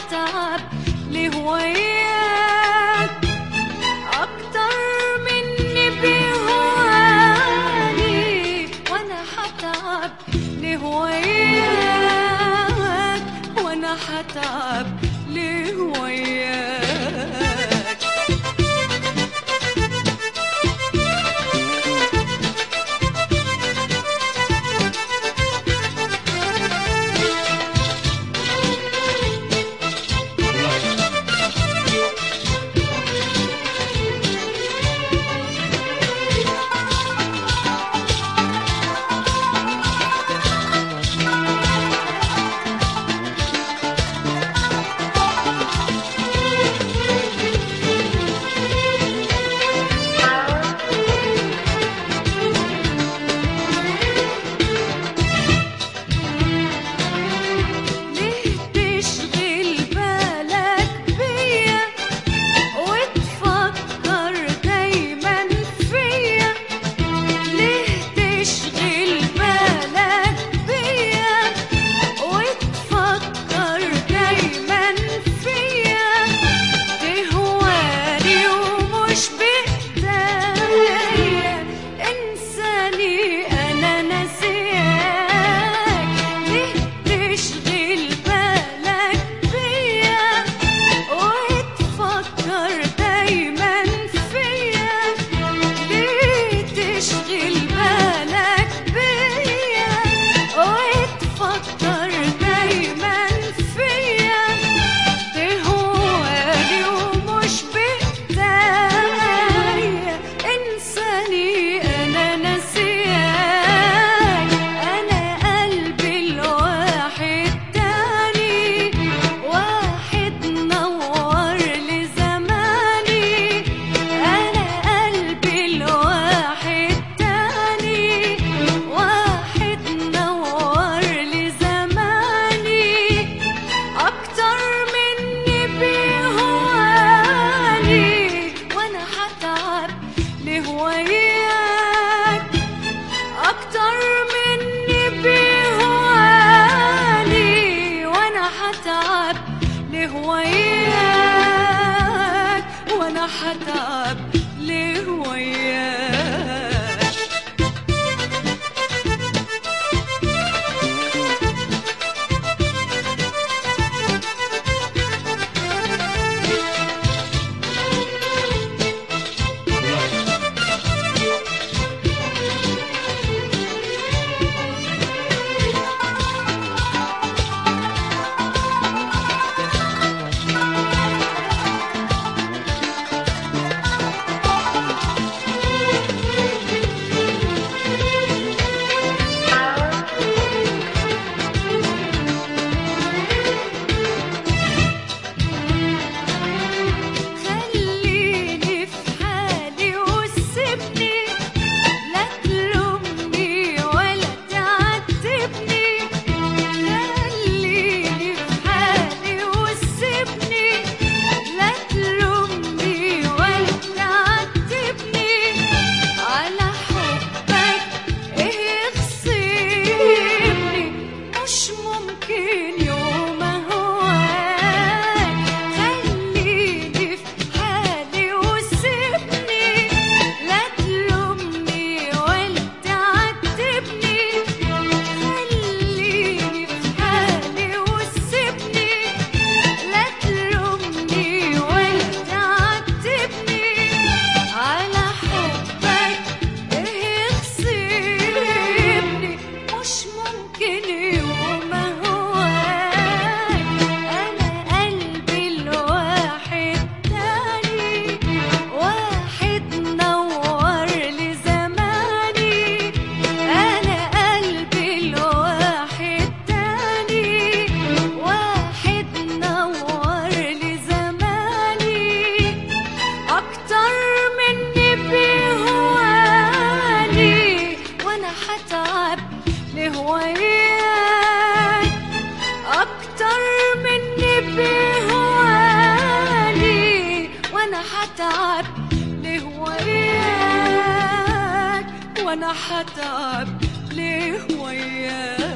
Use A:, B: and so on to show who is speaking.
A: هتعب ليه وياك أكتر مني بيهواني وأنا هتعب ليه وياك وأنا هتعب ليه وياك ليه تشغل بالك بيا وتفكر دايما فيا ليه تشغل بالك بيا وتفكر دايما فيا تهواني ومش بإيديا انساني انا ناسياك ليه تشغل بالك بيا وتفكر دايما فيا ليه تشغل بالك بيا وتفكر دايما فيا تهواني ومش بإيديا انساني انا ناسياك انا قلبي الواحد تاني واحد نور لي زماني انا قلبي الواحد تاني واحد نور لي زماني اكتر مني بيهواني وانا هتعب ليه وياك اكتر مني بيهواني وانا هتعب ليه وياك وانا هتعب ليه وياك خليني في حالي وسيبني لا تلومني ولا تعاتبني خليني في حالي وسيبني لا تلومني ولا تعاتبني على حبك ايه يغصبني مش ممكن يوم هواك خليني في حالي وسيبني لا تلومني ولا تعاتبني خليني في حالي وسيبني لا تلومني ولا تعاتبني على حبك ايه يغصبني مش ممكن يوم هواك انا قلبي الواحد تاني واحد نور لي زماني انا قلبي الواحد تاني واحد نور لي زماني اكتر مني بيهواني وانا هتعب ليه وياك اكتر مني بيهواني وانا هتعب ليه وياك وانا هتعب ليه وياك